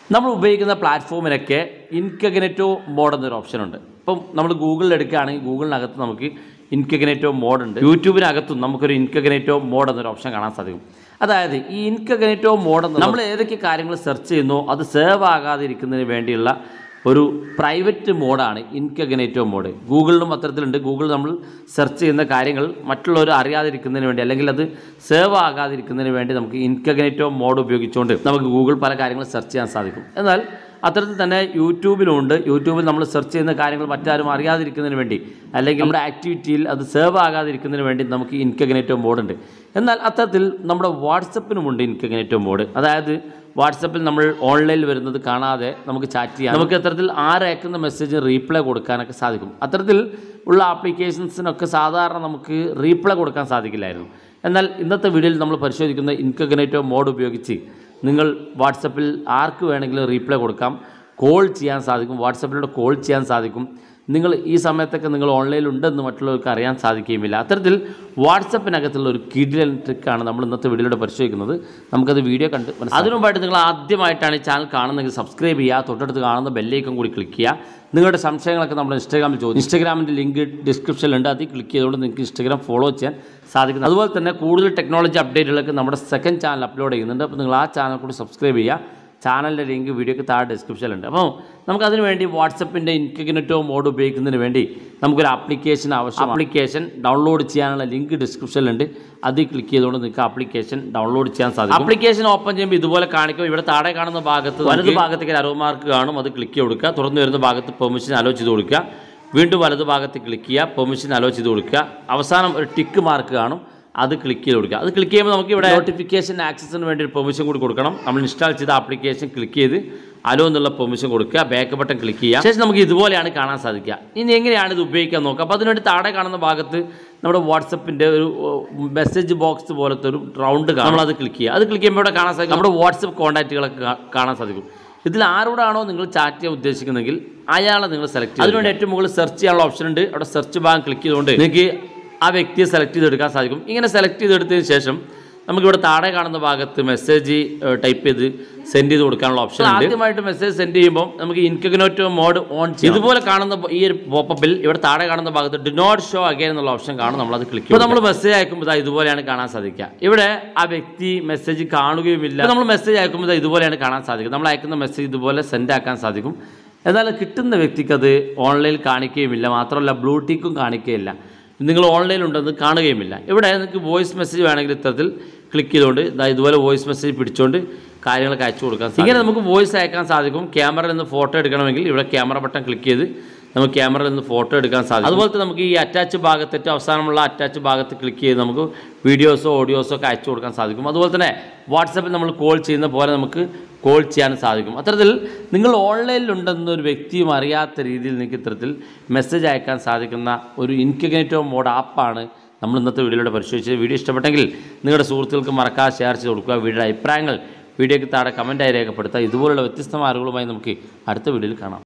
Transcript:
നമ്മൾ ഉപയോഗിക്കുന്ന പ്ലാറ്റ്ഫോമിനൊക്കെ ഇൻകഗ്നേറ്റോ മോഡ് എന്നൊരു ഓപ്ഷൻ ഉണ്ട് ഇപ്പം നമ്മൾ ഗൂഗിളിൽ എടുക്കുകയാണെങ്കിൽ ഗൂഗിളിനകത്ത് നമുക്ക് ഇൻകഗ്നേറ്റോ മോഡ് ഉണ്ട് യൂട്യൂബിനകത്തും നമുക്കൊരു ഇൻകഗ്നേറ്റോ മോഡ് എന്നൊരു ഓപ്ഷൻ കാണാൻ സാധിക്കും അതായത് ഈ ഇൻകഗ്നേറ്റോ മോഡ് എന്ന് നമ്മൾ ഏതൊക്കെ കാര്യങ്ങൾ സെർച്ച് ചെയ്യുന്നോ അത് സേവ് ആകാതിരിക്കുന്നതിന് വേണ്ടിയുള്ള ഒരു പ്രൈവറ്റ് മോഡാണ് ഇൻകഗ്നേറ്റോ മോഡ് ഗൂഗിളിലും അത്തരത്തിലുണ്ട് ഗൂഗിൾ നമ്മൾ സെർച്ച് ചെയ്യുന്ന കാര്യങ്ങൾ മറ്റുള്ളവർ അറിയാതിരിക്കുന്നതിന് വേണ്ടി അല്ലെങ്കിൽ അത് സേവ് ആകാതിരിക്കുന്നതിന് വേണ്ടി നമുക്ക് ഇൻകഗ്നേറ്റോ മോഡ് ഉപയോഗിച്ചുകൊണ്ട് നമുക്ക് ഗൂഗിൾ പല കാര്യങ്ങളും സെർച്ച് ചെയ്യാൻ സാധിക്കും എന്നാൽ അത്തരത്തിൽ തന്നെ യൂട്യൂബിലുണ്ട് യൂട്യൂബിൽ നമ്മൾ സെർച്ച് ചെയ്യുന്ന കാര്യങ്ങൾ മറ്റാരും അറിയാതിരിക്കുന്നതിന് വേണ്ടി അല്ലെങ്കിൽ നമ്മുടെ ആക്ടിവിറ്റിയിൽ അത് സേവ് ആകാതിരിക്കുന്നതിന് വേണ്ടി നമുക്ക് ഇൻകഗ്നേറ്റോ മോഡ് ഉണ്ട് എന്നാൽ അത്തരത്തിൽ നമ്മുടെ വാട്സപ്പിനുമുണ്ട് ഇൻകഗ്നേറ്റോ മോഡ് അതായത് വാട്സപ്പിൽ നമ്മൾ ഓൺലൈനിൽ വരുന്നത് കാണാതെ നമുക്ക് ചാറ്റ് ചെയ്യാം നമുക്ക് അത്തരത്തിൽ ആരയക്കുന്ന മെസ്സേജ് റീപ്ലൈ കൊടുക്കാനൊക്കെ സാധിക്കും അത്തരത്തിൽ ഉള്ള ആപ്ലിക്കേഷൻസിനൊക്കെ സാധാരണ നമുക്ക് റീപ്ലൈ കൊടുക്കാൻ സാധിക്കില്ലായിരുന്നു എന്നാൽ ഇന്നത്തെ വീഡിയോയിൽ നമ്മൾ പരിശോധിക്കുന്ന ഇൻകഗ്നേറ്റോ മോഡ് ഉപയോഗിച്ച് നിങ്ങൾ വാട്സപ്പിൽ ആർക്ക് വേണമെങ്കിലും റീപ്ലൈ കൊടുക്കാം കോൾ ചെയ്യാൻ സാധിക്കും വാട്സപ്പിലൂടെ കോൾ ചെയ്യാൻ സാധിക്കും നിങ്ങൾ ഈ സമയത്തൊക്കെ നിങ്ങൾ ഓൺലൈനിൽ ഉണ്ടെന്ന് മറ്റുള്ളവർക്ക് അറിയാൻ സാധിക്കുകയുമില്ല അത്തരത്തിൽ വാട്സപ്പിനകത്തുള്ള ഒരു കിഡിലൻ ട്രിക്കാണ് നമ്മൾ ഇന്നത്തെ വീഡിയോയിലൂടെ പരിശോധിക്കുന്നത് നമുക്കത് വീഡിയോ കണ്ട് മനസ്സിലാക്കാം. അതിനു മുമ്പായിട്ട് നിങ്ങൾ ആദ്യമായിട്ടാണ് ഈ ചാനൽ കാണുന്നതെങ്കിൽ സബ്സ്ക്രൈബ് ചെയ്യുക തൊട്ടടുത്ത് കാണുന്ന ബെല്ലേക്കും കൂടി ക്ലിക്ക് ചെയ്യുക നിങ്ങളുടെ സംശയങ്ങളൊക്കെ നമ്മൾ ഇൻസ്റ്റാഗ്രാമിൽ ചോദിച്ചു ഇൻസ്റ്റാഗ്രാമിൻ്റെ ലിങ്ക് ഡിസ്ക്രിപ്ഷനിലുണ്ട് അതിൽ ക്ലിക്ക് ചെയ്തുകൊണ്ട് നിങ്ങൾക്ക് ഇൻസ്റ്റാഗ്രാം ഫോളോ ചെയ്യാൻ സാധിക്കും അതുപോലെ തന്നെ കൂടുതൽ ടെക്നോളജി അപ്ഡേറ്റുകളൊക്കെ നമ്മുടെ സെക്കൻഡ് ചാനൽ അപ്ലോഡ് ചെയ്യുന്നുണ്ട് അപ്പോൾ നിങ്ങൾ ആ ചാനൽ കൂടി സബ്സ്ക്രൈബ് ചെയ്യുക ചാനലിൻ്റെ ലിങ്ക് വീഡിയോക്ക് താഴെ ഡിസ്ക്രിപ്ഷനിലുണ്ട് അപ്പോൾ നമുക്കതിന് വേണ്ടി വാട്സപ്പിൻ്റെ ഇൻകഗ്നറ്റോ മോഡ് ഉപയോഗിക്കുന്നതിന് വേണ്ടി നമുക്കൊരു ആപ്ലിക്കേഷൻ ആവശ്യം ആപ്ലിക്കേഷൻ ഡൗൺലോഡ് ചെയ്യാനുള്ള ലിങ്ക് ഡിസ്ക്രിപ്ഷനിലുണ്ട് അതിൽ ക്ലിക്ക് ചെയ്തുകൊണ്ട് നിങ്ങൾക്ക് ആപ്ലിക്കേഷൻ ഡൗൺലോഡ് ചെയ്യാൻ സാധിക്കും ആപ്ലിക്കേഷൻ ഓപ്പൺ ചെയ്യുമ്പോൾ ഇതുപോലെ കാണിക്കും ഇവിടെ താഴെ കാണുന്ന ഭാഗത്ത് വലത് ഭാഗത്തേക്ക് ഒരു അറുപത് മാർക്ക് കാണും അത് ക്ലിക്ക് ചെയ്ത് കൊടുക്കുക തുറന്നു വരുന്ന ഭാഗത്ത് പെർമിഷൻ അലോ ചെയ്ത് കൊടുക്കുക വീണ്ടും വലത് ഭാഗത്ത് ക്ലിക്ക് ചെയ്യുക പെർമിഷൻ അലോ ചെയ്ത് കൊടുക്കുക അവസാനം ഒരു ടിക്ക് മാർക്ക് കാണും അത് ക്ലിക്ക് ചെയ്ത് കൊടുക്കുക അത് ക്ലിക്ക് ചെയ്യുമ്പോൾ നമുക്ക് ഇവിടെ നോട്ടിഫിക്കേഷൻ ആക്സസിന് വേണ്ടി ഒരു പെർമിഷൻ കൂടി കൊടുക്കണം നമ്മൾ ഇൻസ്റ്റാൾ ചെയ്ത ആപ്ലിക്കേഷൻ ക്ലിക്ക് ചെയ്ത് അലോ എന്നുള്ള പെർമിഷൻ കൊടുക്കുക ബാക്ക് ബട്ടൺ ക്ലിക്ക് ചെയ്യുക ശേഷം നമുക്ക് ഇതുപോലെയാണ് കാണാൻ സാധിക്കുക ഇനി എങ്ങനെയാണ് ഇത് ഉപയോഗിക്കാൻ നോക്കുക അപ്പോൾ അതിനുവേണ്ടി താഴെ കാണുന്ന ഭാഗത്ത് നമ്മുടെ വാട്സപ്പിൻ്റെ ഒരു മെസ്സേജ് ബോക്സ് പോലത്തെ ഒരു റൗണ്ട് കാണും നമ്മളത് ക്ലിക്ക് ചെയ്യുക അത് ക്ലിക്ക് ചെയ്യുമ്പോൾ ഇവിടെ കാണാൻ സാധിക്കും നമ്മുടെ വാട്സപ്പ് കോൺടാക്റ്റുകളൊക്കെ കാ- കാണാൻ സാധിക്കും ഇതിൽ ആരോടാണോ നിങ്ങൾ ചാറ്റ് ചെയ്യാൻ ഉദ്ദേശിക്കുന്നതെങ്കിൽ അയാളെ നിങ്ങൾ സെലക്ട് ചെയ്യുക അതിനുവേണ്ടി ഏറ്റവും മുകളിൽ സെർച്ച് ചെയ്യാനുള്ള ഓപ്ഷൻ ഉണ്ട് അവിടെ സെർച്ച് ഭാഗം ക്ലിക്ക് ചെയ്തുകൊണ്ട് നിങ്ങൾക്ക് ആ വ്യക്തിയെ സെലക്ട് ചെയ്തെടുക്കാൻ സാധിക്കും ഇങ്ങനെ സെലക്ട് ചെയ്തെടുത്തതിന് ശേഷം നമുക്കിവിടെ താഴെ കാണുന്ന ഭാഗത്ത് മെസ്സേജ് ടൈപ്പ് ചെയ്ത് സെൻഡ് ചെയ്ത് കൊടുക്കാനുള്ള ഓപ്ഷൻ ഉണ്ട് ആദ്യമായിട്ട് മെസ്സേജ് സെൻഡ് ചെയ്യുമ്പോൾ നമുക്ക് ഇൻകഗ്നോറ്റോ മോഡ് ഓൺ ചെയ്യും ഇതുപോലെ കാണുന്ന ഈ ഒരു പോപ്പപ്പിൽ ഇവിടെ താഴെ കാണുന്ന ഭാഗത്ത് ഡു നോട്ട് ഷോ അഗൈൻ എന്നുള്ള ഓപ്ഷൻ കാണും നമ്മളത് ക്ലിക്ക് ചെയ്യും നമ്മൾ മെസ്സേജ് അയക്കുമ്പോൾ ഇതാ ഇതുപോലെയാണ് കാണാൻ സാധിക്കുക ഇവിടെ ആ വ്യക്തി മെസ്സേജ് കാണുകയുമില്ല നമ്മൾ മെസ്സേജ് അയക്കുമ്പോൾ ഇതാ ഇതുപോലെയാണ് കാണാൻ സാധിക്കുക നമ്മൾ അയക്കുന്ന മെസ്സേജ് ഇതുപോലെ സെൻഡ് ആക്കാൻ സാധിക്കും എന്നാൽ കിട്ടുന്ന വ്യക്തിക്ക് അത് ഓൺലൈനിൽ കാണിക്കുകയുമില്ല മാത്രമല്ല ബ്ലൂടീക്കും കാണിക്കുകയില്ല നിങ്ങൾ ഓൺലൈനിൽ ഉണ്ടെന്ന് കാണുകയുമില്ല ഇവിടെ നിങ്ങൾക്ക് വോയിസ് മെസ്സേജ് വേണമെങ്കിൽ ഇത്തരത്തിൽ ക്ലിക്ക് ചെയ്തുകൊണ്ട് ദാ ഇതുപോലെ വോയിസ് മെസ്സേജ് പിടിച്ചുകൊണ്ട് കാര്യങ്ങളൊക്കെ അയച്ചു കൊടുക്കാൻ സാധിക്കും ഇങ്ങനെ നമുക്ക് വോയിസ് അയക്കാൻ സാധിക്കും ക്യാമറയിൽ നിന്ന് ഫോട്ടോ എടുക്കണമെങ്കിൽ ഇവിടെ ക്യാമറ ബട്ടൺ ക്ലിക്ക് ചെയ്ത് നമുക്ക് ക്യാമറയിൽ നിന്ന് ഫോട്ടോ എടുക്കാൻ സാധിക്കും അതുപോലെ തന്നെ നമുക്ക് ഈ അറ്റാച്ച് ഭാഗത്ത് ഏറ്റവും അവസാനമുള്ള അറ്റാച്ച് ഭാഗത്ത് ക്ലിക്ക് ചെയ്ത് നമുക്ക് വീഡിയോസോ ഓഡിയോസോ ഒക്കെ അയച്ചു കൊടുക്കാൻ സാധിക്കും അതുപോലെ തന്നെ വാട്സപ്പിൽ നമ്മൾ കോൾ ചെയ്യുന്ന പോലെ നമുക്ക് കോൾ ചെയ്യാൻ സാധിക്കും അത്തരത്തിൽ നിങ്ങൾ ഓൺലൈനിലുണ്ടെന്ന ഒരു വ്യക്തിയും അറിയാത്ത രീതിയിൽ നിങ്ങൾക്ക് ഇത്തരത്തിൽ മെസ്സേജ് അയക്കാൻ സാധിക്കുന്ന ഒരു ഇൻകഗ്നേറ്റോ മോഡ് ആപ്പാണ് നമ്മൾ ഇന്നത്തെ വീഡിയോയിലൂടെ പരിശോധിച്ചത് വീഡിയോ ഇഷ്ടപ്പെട്ടെങ്കിൽ നിങ്ങളുടെ സുഹൃത്തുക്കൾക്ക് മറക്കാതെ ഷെയർ ചെയ്ത് കൊടുക്കുക വീഡിയോയുടെ അഭിപ്രായങ്ങൾ വീഡിയോയ്ക്ക് താഴെ കമൻറ്റായി രേഖപ്പെടുത്തുക ഇതുപോലുള്ള വ്യത്യസ്തമായ അറിവുകളുമായി നമുക്ക് അടുത്ത വീഡിയോയിൽ കാണാം